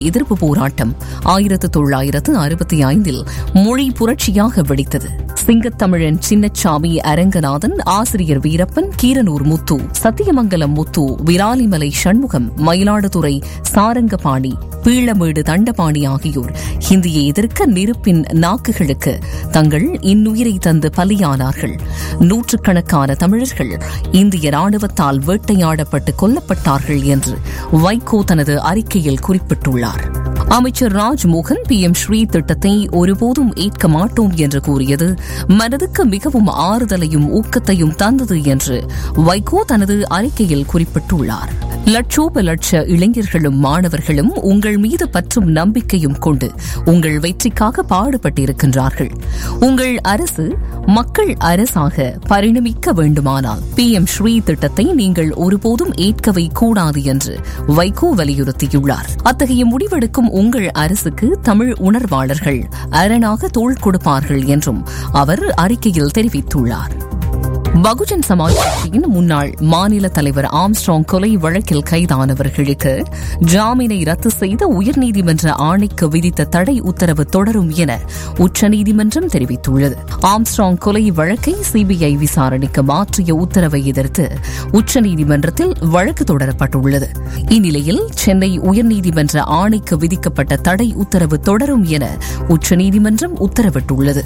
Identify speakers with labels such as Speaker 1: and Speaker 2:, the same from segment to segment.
Speaker 1: எதிர்ப்பு போராட்டம் ஆயிரத்து தொள்ளாயிரத்து அறுபத்தி ஐந்தில் மொழி புரட்சியாக வெடித்தது சிங்கத்தமிழன் சின்னச்சாமி அரங்கநாதன் ஆசிரியர் வீரப்பன் கீரனூர் முத்து சத்தியமங்கலம் முத்து விராலிமலை சண்முகம் மயிலாடுதுறை சாரங்கபாணி பீளமேடு தண்டபாணி ஆகியோர் ஹிந்தியை எதிர்க்க நெருப்பின் நாக்குகளுக்கு தங்கள் இன்னுயிரை தந்து பலியானார்கள் நூற்றுக்கணக்கான தமிழர்கள் இந்திய ராணுவத்தால் வேட்டையாடப்பட்டு கொல்லப்பட்டார்கள் என்று வைகோ தனது அறிக்கையில் குறிப்பிட்டுள்ளார் அமைச்சர் ராஜ்மோகன் பி எம் ஸ்ரீ திட்டத்தை ஒருபோதும் ஏற்க மாட்டோம் என்று கூறியது மனதுக்கு மிகவும் ஆறுதலையும் ஊக்கத்தையும் தந்தது என்று வைகோ தனது அறிக்கையில் குறிப்பிட்டுள்ளார் லட்சோப லட்ச இளைஞர்களும் மாணவர்களும் உங்கள் மீது பற்றும் நம்பிக்கையும் கொண்டு உங்கள் வெற்றிக்காக பாடுபட்டிருக்கின்றார்கள் உங்கள் அரசு மக்கள் அரசாக பரிணமிக்க வேண்டுமானால் பி எம் ஸ்ரீ திட்டத்தை நீங்கள் ஒருபோதும் ஏற்கவே கூடாது என்று வைகோ வலியுறுத்தியுள்ளார் அத்தகைய முடிவெடுக்கும் உங்கள் அரசுக்கு தமிழ் உணர்வாளர்கள் அரணாக தோள் கொடுப்பார்கள் என்றும் அவர் அறிக்கையில் தெரிவித்துள்ளார் பகுஜன் சமாஜ் கட்சியின் முன்னாள் மாநில தலைவர் ஆம்ஸ்ட்ராங் கொலை வழக்கில் கைதானவர்களுக்கு ஜாமீனை ரத்து செய்த உயர்நீதிமன்ற ஆணைக்கு விதித்த தடை உத்தரவு தொடரும் என உச்சநீதிமன்றம் தெரிவித்துள்ளது ஆம்ஸ்ட்ராங் கொலை வழக்கை சிபிஐ விசாரணைக்கு மாற்றிய உத்தரவை எதிர்த்து உச்சநீதிமன்றத்தில் வழக்கு தொடரப்பட்டுள்ளது இந்நிலையில் சென்னை உயர்நீதிமன்ற ஆணைக்கு விதிக்கப்பட்ட தடை உத்தரவு தொடரும் என உச்சநீதிமன்றம் உத்தரவிட்டுள்ளது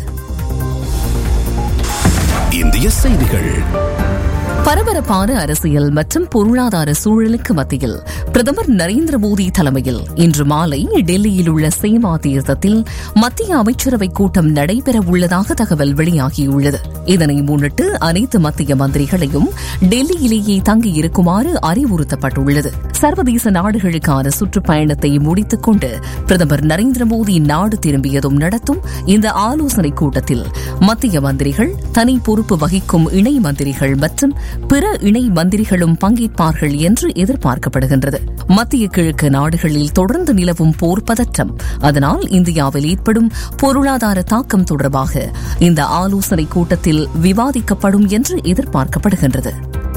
Speaker 2: இந்திய செய்திகள்
Speaker 1: பரபரப்பான அரசியல் மற்றும் பொருளாதார சூழலுக்கு மத்தியில் பிரதமர் நரேந்திர மோடி தலைமையில் இன்று மாலை டெல்லியில் உள்ள சேமா தீர்த்தத்தில் மத்திய அமைச்சரவைக் கூட்டம் நடைபெற உள்ளதாக தகவல் வெளியாகியுள்ளது இதனை முன்னிட்டு அனைத்து மத்திய மந்திரிகளையும் டெல்லியிலேயே தங்கியிருக்குமாறு அறிவுறுத்தப்பட்டுள்ளது சர்வதேச நாடுகளுக்கான சுற்றுப்பயணத்தை முடித்துக் கொண்டு பிரதமர் நரேந்திர மோடி நாடு திரும்பியதும் நடத்தும் இந்த ஆலோசனைக் கூட்டத்தில் மத்திய மந்திரிகள் தனி பொறுப்பு வகிக்கும் இணை மந்திரிகள் மற்றும் பிற இணை மந்திரிகளும் பங்கேற்பார்கள் என்று எதிர்பார்க்கப்படுகின்றது மத்திய கிழக்கு நாடுகளில் தொடர்ந்து நிலவும் போர் பதற்றம் அதனால் இந்தியாவில் ஏற்படும் பொருளாதார தாக்கம் தொடர்பாக இந்த ஆலோசனைக் கூட்டத்தில் விவாதிக்கப்படும் என்று எதிர்பார்க்கப்படுகின்றது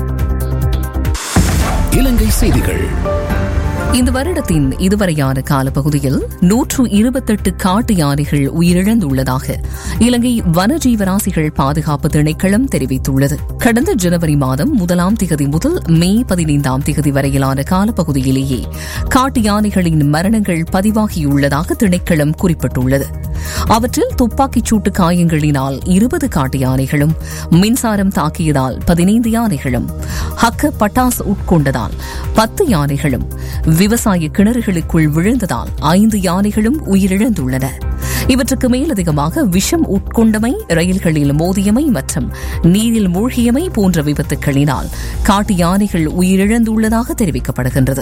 Speaker 2: இலங்கை செய்திகள்
Speaker 1: இந்த வருடத்தின் இதுவரையான காலப்பகுதியில் நூற்று இருபத்தெட்டு காட்டு யானைகள் உயிரிழந்துள்ளதாக இலங்கை வனஜீவராசிகள் பாதுகாப்பு திணைக்களம் தெரிவித்துள்ளது கடந்த ஜனவரி மாதம் முதலாம் திகதி முதல் மே பதினைந்தாம் திகதி வரையிலான காலப்பகுதியிலேயே காட்டு யானைகளின் மரணங்கள் பதிவாகியுள்ளதாக திணைக்களம் குறிப்பிட்டுள்ளது அவற்றில் துப்பாக்கிச் சூட்டு காயங்களினால் இருபது காட்டு யானைகளும் மின்சாரம் தாக்கியதால் பதினைந்து யானைகளும் ஹக்க பட்டாஸ் உட்கொண்டதால் பத்து யானைகளும் விவசாய கிணறுகளுக்குள் விழுந்ததால் ஐந்து யானைகளும் உயிரிழந்துள்ளன இவற்றுக்கு மேலதிகமாக விஷம் உட்கொண்டமை ரயில்களில் மோதியமை மற்றும் நீரில் மூழ்கியமை போன்ற விபத்துக்களினால் காட்டு யானைகள் உயிரிழந்துள்ளதாக தெரிவிக்கப்படுகின்றது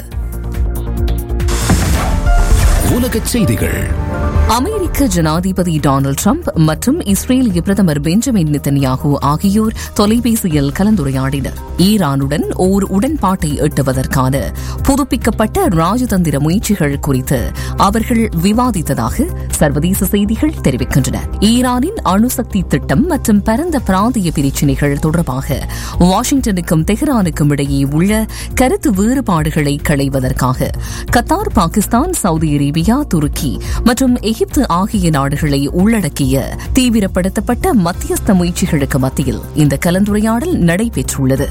Speaker 2: உலகச் செய்திகள்
Speaker 1: அமெரிக்க ஜனாதிபதி டொனால்டு டிரம்ப் மற்றும் இஸ்ரேலிய பிரதமர் பெஞ்சமின் நித்தன்யாகு ஆகியோர் தொலைபேசியில் கலந்துரையாடினர் ஈரானுடன் ஓர் உடன்பாட்டை எட்டுவதற்கான புதுப்பிக்கப்பட்ட ராஜதந்திர முயற்சிகள் குறித்து அவர்கள் விவாதித்ததாக சர்வதேச செய்திகள் தெரிவிக்கின்றன ஈரானின் அணுசக்தி திட்டம் மற்றும் பரந்த பிராந்திய பிரச்சினைகள் தொடர்பாக வாஷிங்டனுக்கும் தெஹ்ரானுக்கும் இடையே உள்ள கருத்து வேறுபாடுகளை களைவதற்காக கத்தார் பாகிஸ்தான் சவுதி அரேபியா துருக்கி மற்றும் எகிப்து ஆகிய நாடுகளை உள்ளடக்கிய தீவிரப்படுத்தப்பட்ட மத்தியஸ்த முயற்சிகளுக்கு மத்தியில் இந்த கலந்துரையாடல் நடைபெற்றுள்ளது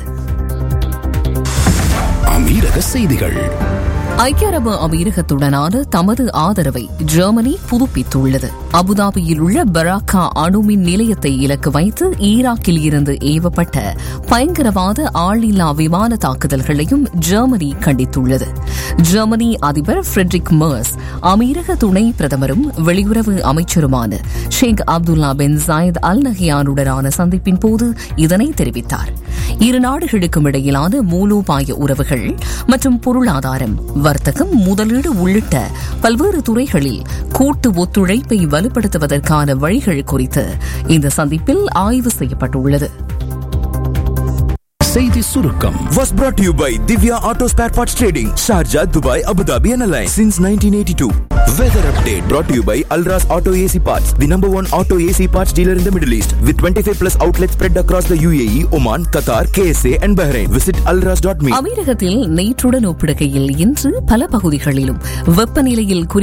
Speaker 2: அமீரக செய்திகள்
Speaker 1: ஐக்கிய அரபு அமீரகத்துடனான தமது ஆதரவை ஜெர்மனி புதுப்பித்துள்ளது அபுதாபியில் உள்ள பராக்கா அணுமின் நிலையத்தை இலக்கு வைத்து ஈராக்கில் இருந்து ஏவப்பட்ட பயங்கரவாத ஆளில்லா விமான தாக்குதல்களையும் ஜெர்மனி கண்டித்துள்ளது ஜெர்மனி அதிபர் ஃபிரெட்ரிக் மர்ஸ் அமீரக துணை பிரதமரும் வெளியுறவு அமைச்சருமான ஷேக் அப்துல்லா பின் ஜாயத் அல் நஹியானுடனான சந்திப்பின் போது இதனை தெரிவித்தார் இரு நாடுகளுக்கும் இடையிலான மூலோபாய உறவுகள் மற்றும் பொருளாதாரம் வர்த்தகம் முதலீடு உள்ளிட்ட பல்வேறு துறைகளில் கூட்டு ஒத்துழைப்பை வலுப்படுத்துவதற்கான வழிகள் குறித்து இந்த சந்திப்பில் ஆய்வு செய்யப்பட்டுள்ளது
Speaker 2: செய்தி சுருக்கம்
Speaker 3: was brought to you by Divya Auto Spare Parts Trading, Sharjah, Dubai, Abu Dhabi and Alliance since 1982. Weather update brought to you by Alras Auto AC Parts, the number one auto AC parts dealer in the Middle East, with 25 plus outlets spread across the UAE, Oman, Qatar, KSA, and Bahrain. Visit alras.me.
Speaker 1: அமீரகத்தில் நேற்றுடன் ஒப்பிடுகையில் இன்று பல பகுதிகளிலும் வெப்பநிலையில் குறி